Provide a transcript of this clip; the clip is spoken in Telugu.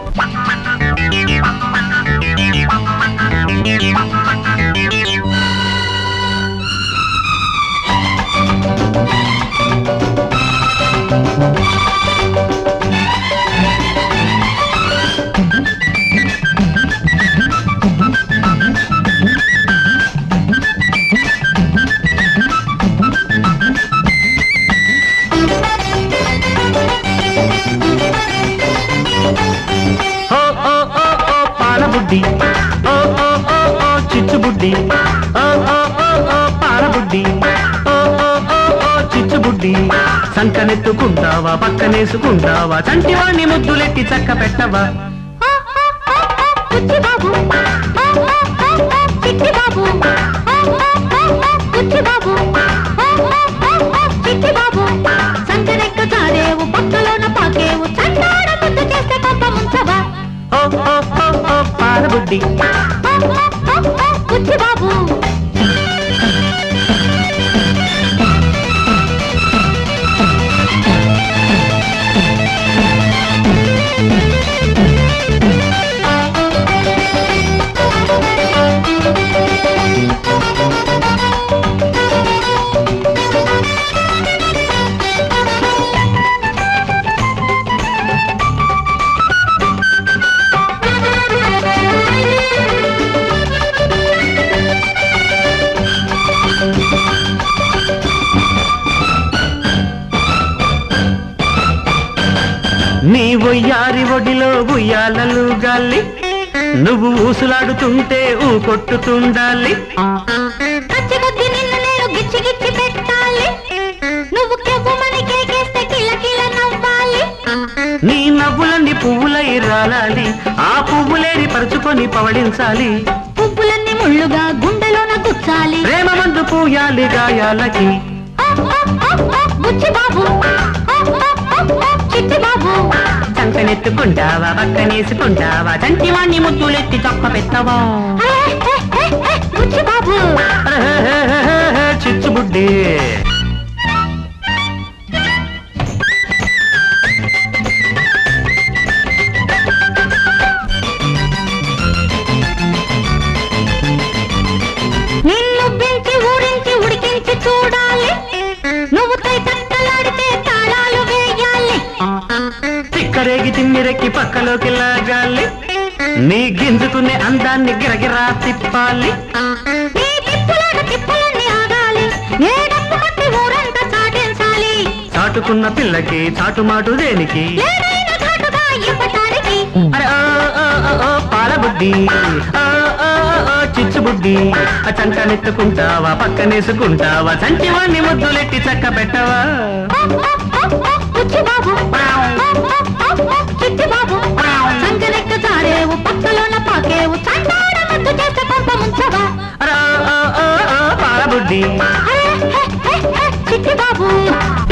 ఓ ఓ ఓ ఓ పాలబుడ్డి ఓ ఓ ఓ ఓ చిచ్చుబుడ్డి ఓ ఓ ఓ ఓ పాలబుడ్డి ఓ ఓ ఓ ఓ చిచ్చుబుడ్డి సంకనెత్తుకుంటావా పక్కనేసుకుంటావా చంటివాణ్ణి ముద్దులెట్టి చక్క పెట్టవా బుచ్చి బాబు చిట్టి బాబు బుచ్చి బాబు చిట్టి బాబు సంకరెక్క చారేవు పక్కలోన పాకేవు చండాడ ముద్దు చేస్తే పంప ముంచవా ఓ ఓ ఓ ఓ పాలబుడ్డి బుచ్చి బాబు నీ ఒయ్యారి ఒడిలో ఉయ్యాలలు గాలి నువ్వు ఊసులాడుతుంటే ఊ కొట్టుతుండాలి కచ్చి కొద్ది నిన్ను నేను గిచ్చి గిచ్చి పెట్టాలి నువ్వు కెవ్వుమని కేకేస్తే కిల కిల నవ్వాలి నీ నవ్వులన్నీ పువ్వులై రాలాలి ఆ పువ్వులేరి పరుచుకొని పవళించాలి పువ్వులన్నీ ముళ్ళుగా గుండెలోన గుచ్చాలి ప్రేమ మందు పూయాలి గాయాలకి బుచ్చి బాబు చిట్టి బాబు చంకనెత్తుకుంటావా పక్కనేసుకుంటావా చంటివాణ్ణి ముద్దులెత్తి చొక్క పెట్టవా బుచ్చి బాబు చిచ్చుబుడ్డి నిన్ను పెంచి ఊరించి ఉడికించి చూడాలి నువ్వు తై తట్టలాడితే తాళాలు వేయాలి తిక్కరేగి తిమ్మిరెక్కి పక్కలోకి లాగాలి నీ గింజుకునే అందాన్ని గిరగిరా తిప్పాలి నీ తిప్పులాట తిప్పులన్నీ ఆగాలి ఏ డప్పు కొట్టి ఊరంతా చాటించాలి చాటుకున్న పిల్లకి చాటుమాటు దేనికి ఏదైనా ఘాటుగా ఇవ్వటానికి అరే ఓ, ఓ, ఓ, ఓ, పాలబుడ్డి ఓ, ఓ, ఓ, ఓ, చిచ్చుబుడ్డి ఆ చంకనెత్తుకుంటావా పక్కనేసుకుంటావా చంటివాణ్ణి ముద్దులెట్టి చక్క పెట్టవా బుచ్చి బాబు చిట్టి బాబు సంకరెక్క చారేవు పక్కలోన పాకేవు చండాడ ముద్దు చేస్తే పంప ముంచవా అరే ఓ, ఓ, ఓ, ఓ, పాలబుడ్డి చిట్టి బాబు